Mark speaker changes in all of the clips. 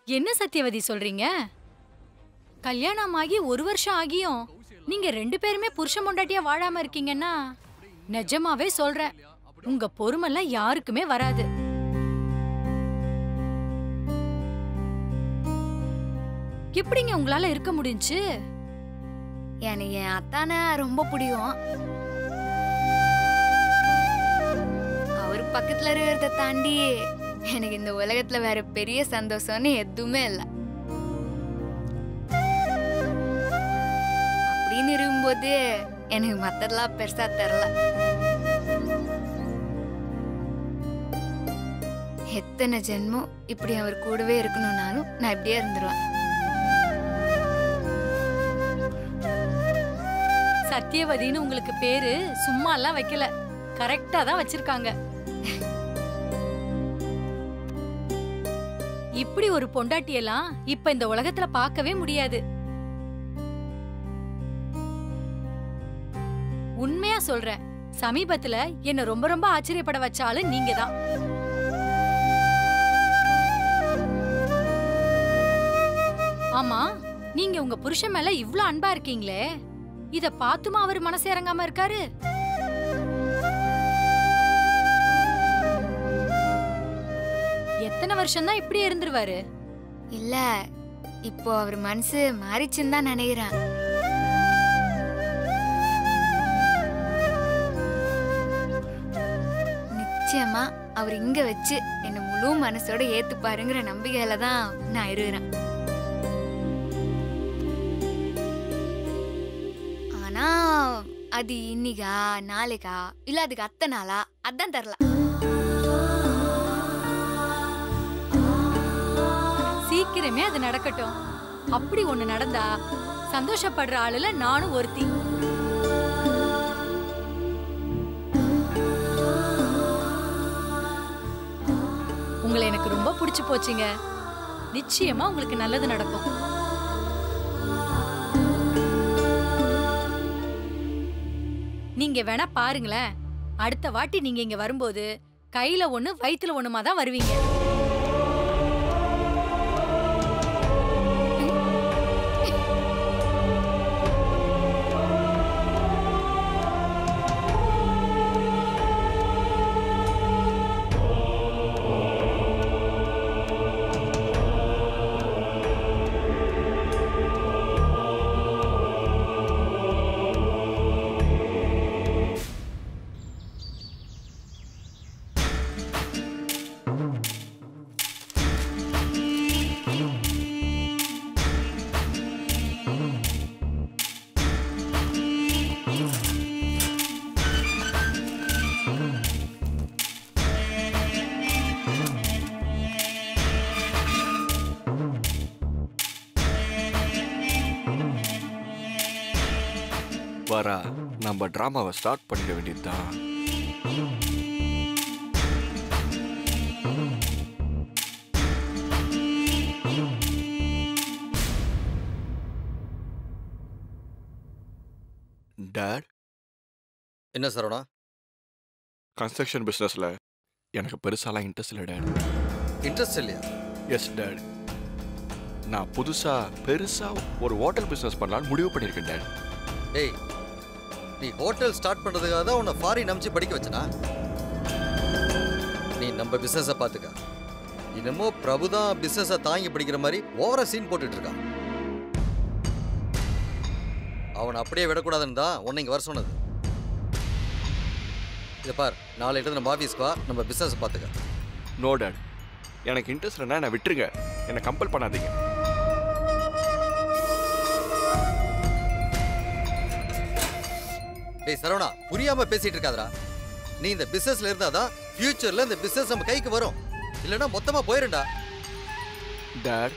Speaker 1: என்ன சத்யவதி சொல்றீங்க கல்யாணம் ஆகி ஒரு வருஷம் ஆகியும் நீங்க ரெண்டு பேருமே புருஷ பொண்டாட்டியா வாழாம இருக்கீங்கன்னா நிஜமாவே சொல்றேன் உங்க பொறுமெல்லாம் யாருக்குமே வராது எப்படிங்க உங்களால இருக்க முடிஞ்சுச்சு
Speaker 2: எனக்கு என் அத்தானை ரொம்ப பிடிக்கும் அவர் பக்கத்துல இருக்கிறத தாண்டி எனக்கு இந்த உலகத்துல வேற பெரிய சந்தோஷம்னு எதுவுமே இல்லை அப்படின்னு இருக்கும்போது எனக்கு மத்ததெல்லாம் பெருசா தெரில எத்தனை ஜென்மம் இப்படி அவர் கூடவே இருக்கணும்னாலும் நான் இப்படியே இருந்துருவேன்
Speaker 1: சத்யவதின்னு உங்களுக்கு பேரு சும்மா எல்லாம் வைக்கல கரெக்டா தான் வச்சிருக்காங்க இப்படி ஒரு பொண்டாட்டியெல்லாம் இப்ப இந்த உலகத்துல பார்க்கவே முடியாது உண்மையா சொல்றேன் சமீபத்துல என்ன ரொம்ப ரொம்ப ஆச்சரியப்பட வச்ச ஆளு நீங்க தான் ஆமா நீங்க உங்க புருஷன் மேல இவ்ளோ அன்பா இருக்கீங்களே இத பாத்துமா அவர் மனசு இறங்காம இருக்காரு எத்தனை வருஷம் தான் இப்படி இருந்துருவாரு
Speaker 2: இல்ல இப்போ அவர் மனசு மாறிச்சுன்னு தான் நினைக்கிறேன் நிச்சயமா அவர் இங்க வச்சு என்ன முழு மனசோட ஏத்துப்பாருங்கிற நம்பிக்கையில தான் நான் இருக்கிறேன் ஆனா அது இன்னிக்கா நாளைக்கா இல்ல அதுக்கு அத்தை நாளா அதான் தரல
Speaker 1: சீக்கிரமே அது நடக்கட்டும் அப்படி ஒண்ணு நடந்தா சந்தோஷப்படுற ஆளுல நானும் ஒருத்தி உங்களை எனக்கு ரொம்ப பிடிச்சு போச்சுங்க நிச்சயமா உங்களுக்கு நல்லது நடக்கும் நீங்க வேணா பாருங்களேன் அடுத்த வாட்டி நீங்க இங்க வரும்போது கையில ஒண்ணு வயித்துல ஒண்ணுமா தான் வருவீங்க
Speaker 3: வரா நம்ம டிராமாவை ஸ்டார்ட் பண்ணிட வேண்டியதுதான் டேட்
Speaker 4: என்ன சரவணா
Speaker 3: கன்ஸ்ட்ரக்ஷன் பிஸ்னஸில் எனக்கு பெருசாலாம் இன்ட்ரெஸ்ட் இல்லை டேட்
Speaker 4: இன்ட்ரெஸ்ட் இல்லையா
Speaker 3: எஸ் டேட் நான் புதுசாக பெருசாக ஒரு ஹோட்டல் பிஸ்னஸ் பண்ணலான்னு முடிவு பண்ணியிருக்கேன் டேட்
Speaker 4: ஏய் நீ ஹோட்டல் ஸ்டார்ட் பண்ணுறதுக்காக தான் உன்னை ஃபாரின் அனுப்பிச்சு படிக்க வச்சனா நீ நம்ம பிஸ்னஸை பார்த்துக்க என்னமோ பிரபு தான் பிஸ்னஸை தாங்கி படிக்கிற மாதிரி ஓவரா சீன் போட்டுட்டு இருக்கான் அவனை அப்படியே விடக்கூடாதுன்னு தான் உன்னை இங்கே வர சொன்னது இதை பார் நாளைக்கு நம்ம ஆஃபீஸ்க்கு வா நம்ம பிஸ்னஸை பார்த்துக்க
Speaker 3: நோ டேட் எனக்கு இன்ட்ரெஸ்ட் இல்லைன்னா என்னை விட்டுருங்க என்னை கம்பல் பண்ணாதீங்க
Speaker 4: டேய் சரவணா புரியாம பேசிட்டு இருக்காதடா நீ இந்த பிசினஸ்ல இருந்தாதான் ஃபியூச்சர்ல இந்த பிசினஸ் நம்ம கைக்கு வரும் இல்லைன்னா மொத்தமா போயிருண்டா
Speaker 3: டேட்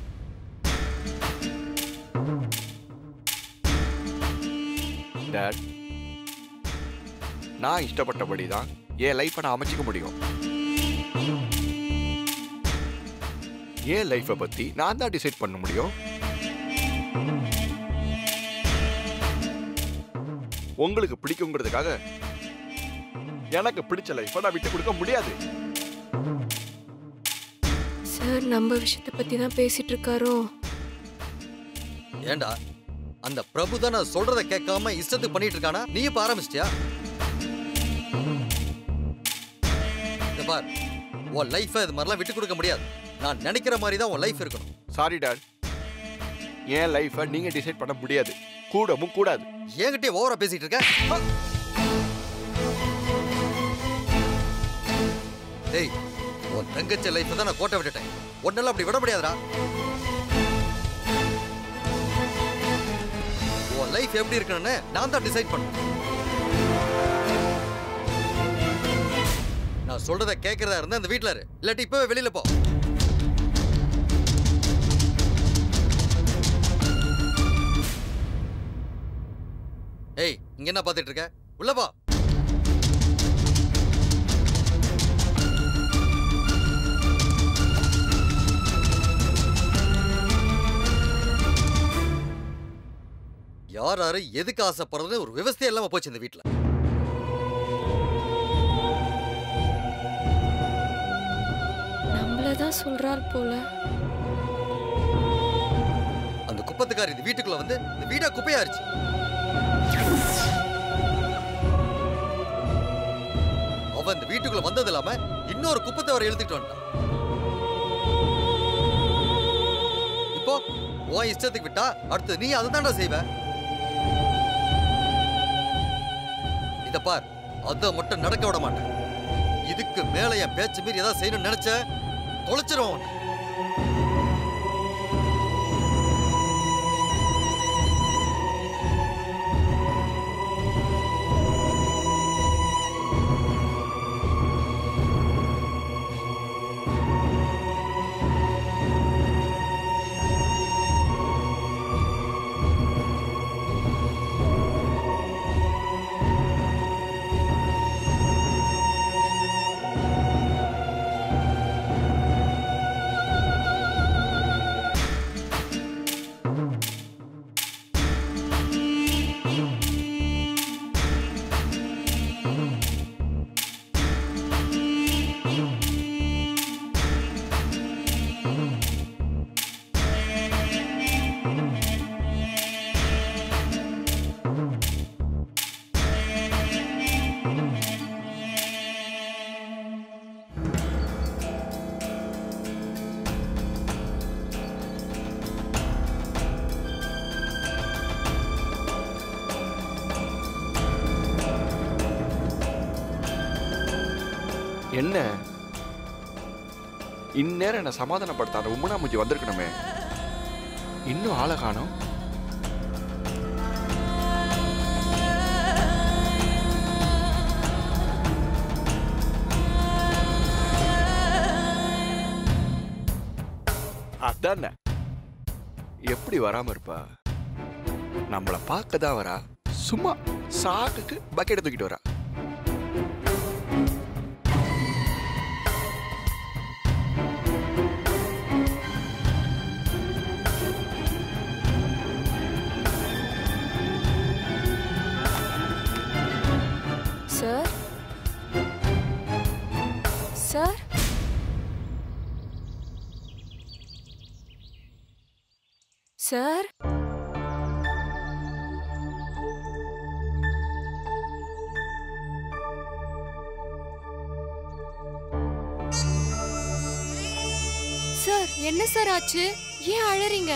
Speaker 3: டேட் நான் இஷ்டப்பட்டபடி தான் என் லைஃப்பை நான் அமைச்சிக்க முடியும் என் லைஃப்பை பற்றி நான் தான் டிசைட் பண்ண முடியும் உங்களுக்கு பிடிக்குங்கிறதுக்காக எனக்கு பிடிச்ச லைஃப்பை நான் விட்டு கொடுக்க முடியாது
Speaker 5: சார் நம்ம விஷயத்தை பத்தி தான் பேசிட்டு இருக்காரோ
Speaker 4: ஏண்டா அந்த பிரபு தான் நான் சொல்றத கேட்காம இஷ்டத்துக்கு பண்ணிட்டு இருக்கானா நீ இப்ப ஆரம்பிச்சிட்டியா இந்த பார் உன் லைஃப இது மாதிரிலாம் விட்டு கொடுக்க முடியாது நான் நினைக்கிற மாதிரி தான் உன் லைஃப் இருக்கணும்
Speaker 3: சாரி டாட் என் லைஃபை நீங்க டிசைட் பண்ண முடியாது கூடவும் கூடாது
Speaker 4: என்கிட்டயே ஓவரா பேசிட்டு இருக்க ஆ! டேய் உன் தங்கச்சி லைஃப் தான் நான் கோட்டை விட்டுட்டேன் உன்னெல்லாம் அப்படி விட முடியாதுடா உன் லைஃப் எப்படி இருக்கணும்னு நான் தான் டிசைட் பண்ணேன் நான் சொல்றத கேட்கறதா இருந்தா இந்த வீட்ல இரு இல்லாட்டி இப்பவே வெளியில போ ஏய் இங்க என்ன பாத்துட்டு இருக்க உள்ள போ யார் யாரு எதுக்கு ஆசைப்படுறதுன்னு ஒரு விவசாயம் இல்லாம போச்சு இந்த வீட்ல
Speaker 5: நம்மள தான் சொல்றார் போல
Speaker 4: அந்த குப்பத்துக்காரி இந்த வீட்டுக்குள்ள வந்து இந்த வீடா குப்பையாயிருச்சு அவன் இந்த வீட்டுக்குள்ள வந்தது இல்லாம இன்னொரு குப்பத்தை வர எழுதிட்டு வந்துட்டான் இப்போ உன் இஷ்டத்துக்கு விட்டா அடுத்து நீ அதை தான்டா செய்வ இத பார் அதை மட்டும் நடக்க விட மாட்டேன் இதுக்கு மேல என் பேச்சு மீறி ஏதாவது செய்யணும்னு நினைச்ச தொலைச்சிருவோம் உன்னை.
Speaker 3: என்ன இந்நேரம் என்ன சமாதானப்படுத்த அந்த உம்மனா மூஞ்சி வந்திருக்கணுமே இன்னும் ஆளை காணோம் அதானே எப்படி வராம இருப்பா நம்மள பார்க்க தான் வரா சும்மா சாக்குக்கு பக்கெட்டை தூக்கிட்டு வரா
Speaker 5: சார் சார் சார் சார் என்ன சார் ஆச்சு ஏன் அழறீங்க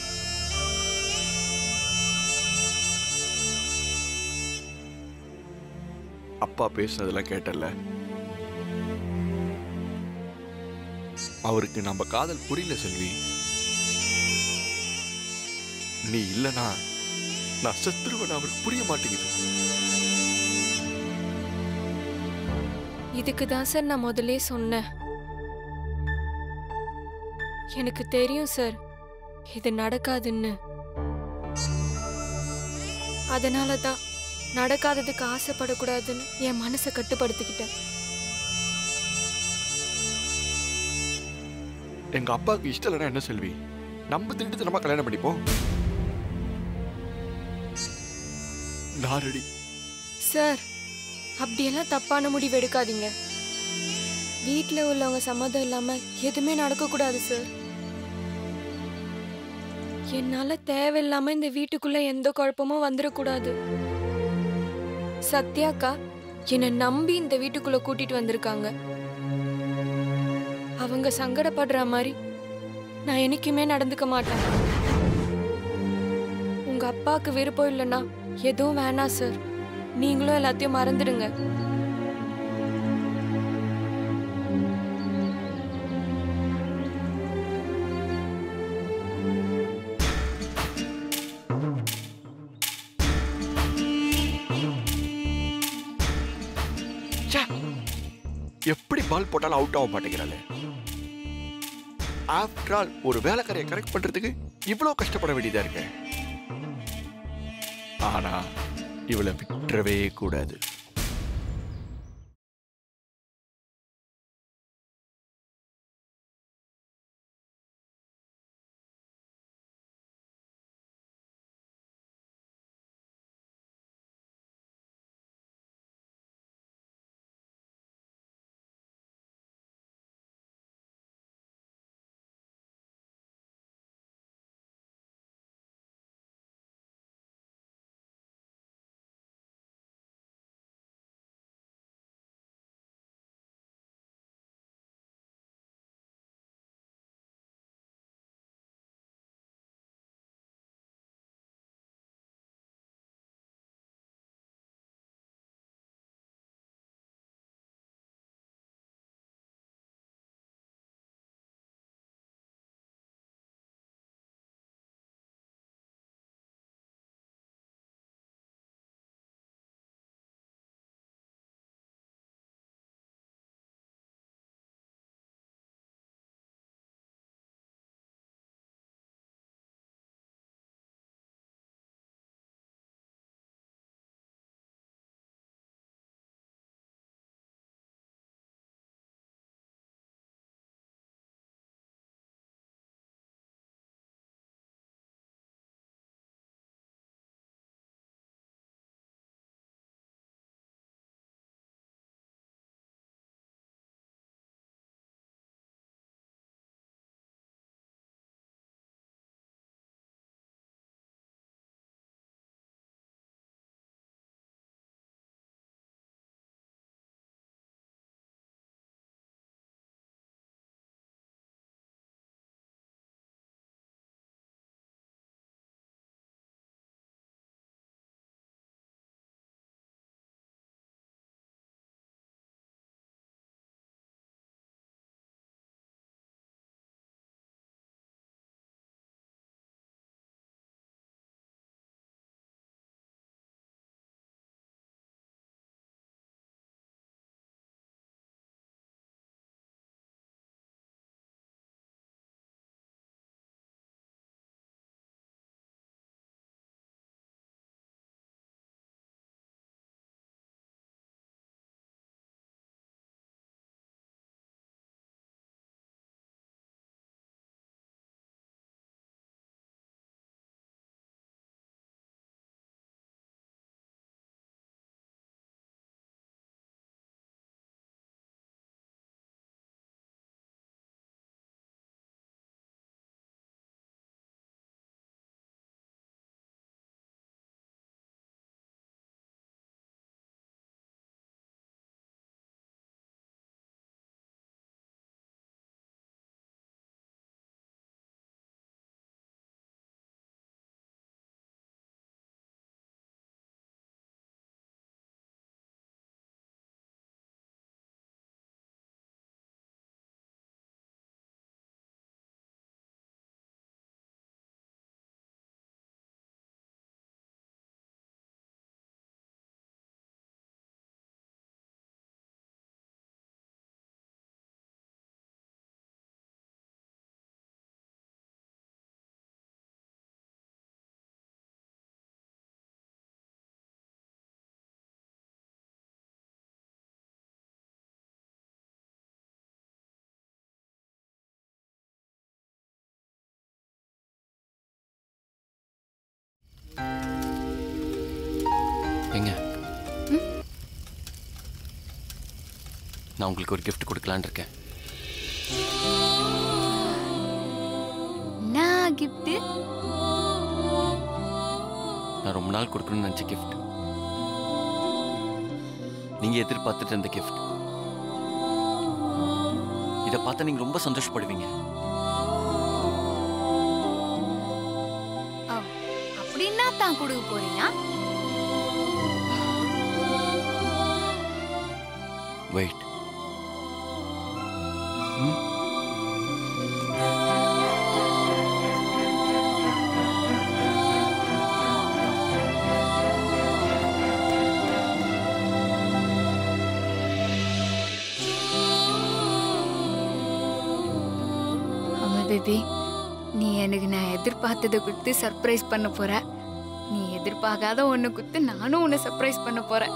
Speaker 3: அப்பா பேசுனதெல்லாம் கேட்டல அவருக்கு நம்ம காதல் புரியல செல்வி நீ இல்லனா நான் செத்துருவேன் அவருக்கு புரிய மாட்டேங்குது
Speaker 5: இதுக்கு தான் சார் நான் முதல்லே சொன்னேன் எனக்கு தெரியும் சார் இது நடக்காதுன்னு அதனால தான் நடக்காததுக்கு ஆசைப்படக்கூடாதுன்னு என் மனசை கட்டுப்படுத்திக்கிட்டேன்
Speaker 3: எங்க அப்பாவுக்கு இஷ்டம் இல்லைன்னா என்ன செல்வி நம்ம திட்டு நம்ம கல்யாணம் பண்ணிப்போம் நான் ரெடி
Speaker 5: சார் அப்படியெல்லாம் தப்பான முடிவு எடுக்காதீங்க வீட்டில் உள்ளவங்க சம்மதம் இல்லாம எதுவுமே நடக்கக்கூடாது சார் என்னால தேவையில்லாம இந்த வீட்டுக்குள்ள எந்த குழப்பமும் வந்துடக்கூடாது சத்யாக்கா என்னை நம்பி இந்த வீட்டுக்குள்ள கூட்டிட்டு வந்திருக்காங்க அவங்க சங்கடப்படுற மாதிரி நான் என்னைக்குமே நடந்துக்க மாட்டேன் உங்க அப்பாவுக்கு விருப்பம் இல்லைன்னா எதுவும் வேணாம் சார் நீங்களும் எல்லாத்தையும் மறந்துடுங்க
Speaker 3: ச்சே, எப்படி பால் போட்டாலும் அவுட் ஆக மாட்டேங்கிறாளே ஆஃப்டர் ஆல் ஒரு வேலைக்காரையை கரெக்ட் பண்றதுக்கு இவ்வளோ கஷ்டப்பட வேண்டியதா இருக்கு ஆனா இவளை விட்டுறவே கூடாது
Speaker 6: நான் உங்களுக்கு ஒரு gift கொடுக்கலான்னு இருக்கேன்
Speaker 2: நான் கிஃப்ட்
Speaker 6: நான் ரொம்ப நாள் கொடுக்கணும்னு நினச்ச gift நீங்க எதிர்பார்த்துட்டு இருந்த gift இதை பார்த்தா நீங்க ரொம்ப சந்தோஷப்படுவீங்க
Speaker 2: அப்படின்னா தான் கொடுக்க போறீங்க
Speaker 6: வெயிட்
Speaker 2: அமல் பேபி நீ எனக்கு நான் எதிர்பார்த்ததை கொடுத்து சர்ப்ரைஸ் பண்ண போற நீ எதிர்பார்க்காத ஒண்ணு கொடுத்து நானும் உன்னை சர்ப்ரைஸ் பண்ண போறேன்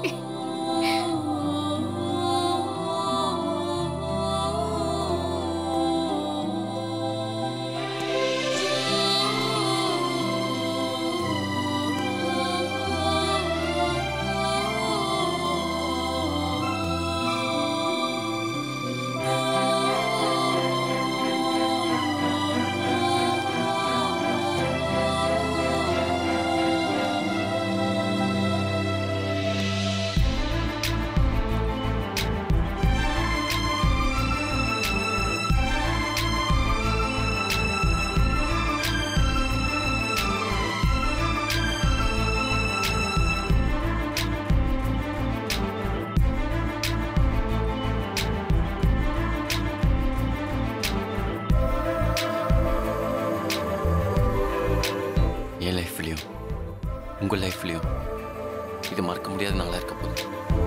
Speaker 6: என் லைஃப்லையும் உங்க லைஃப்லையும் இது மறக்க முடியாத நாளா இருக்க போகுது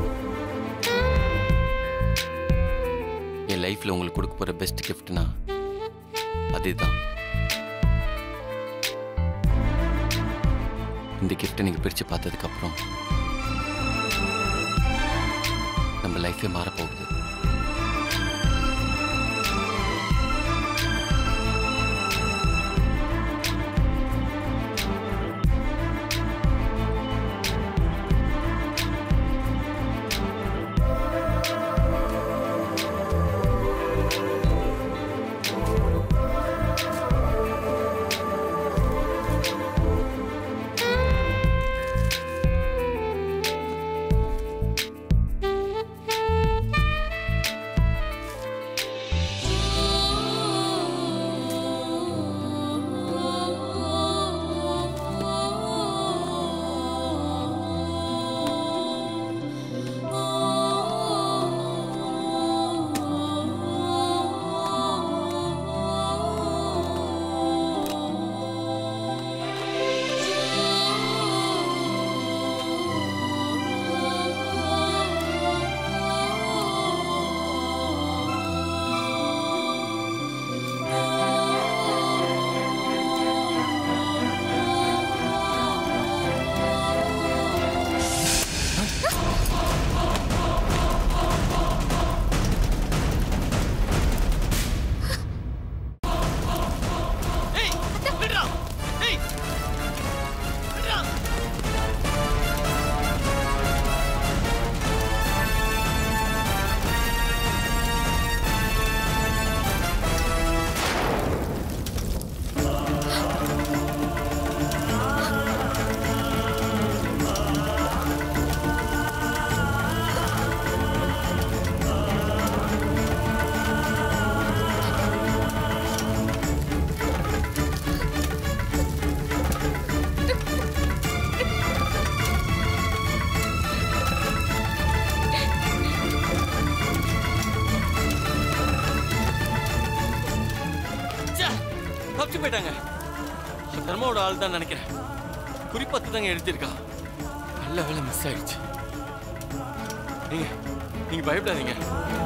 Speaker 6: என் லைஃப்ல உங்களுக்கு கொடுக்க போற பெஸ்ட் கிஃப்ட்னா அதுதான் இந்த கிஃப்ட்டை நீங்க பிரிச்சு பார்த்ததுக்கு அப்புறம் நம்ம லைஃபே மாறப்போகுது தப்பிச்சு போயிட்டாங்க தர்மாவோட ஆள் தான் நினைக்கிறேன் குறிப்பாத்து தாங்க எழுதியிருக்கா நல்ல வேலை மிஸ் ஆயிடுச்சு நீங்க நீங்க பயப்படாதீங்க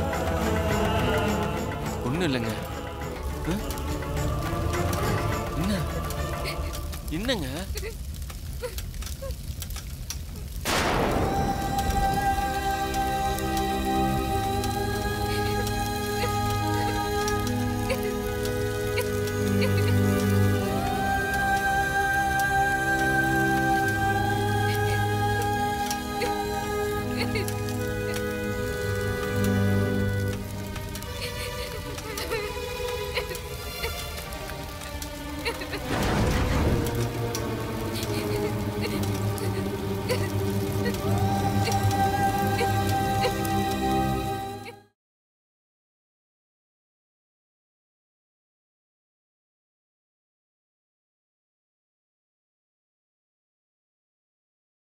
Speaker 6: ஒண்ணும் இல்லைங்க ஆ? என்ன என்னங்க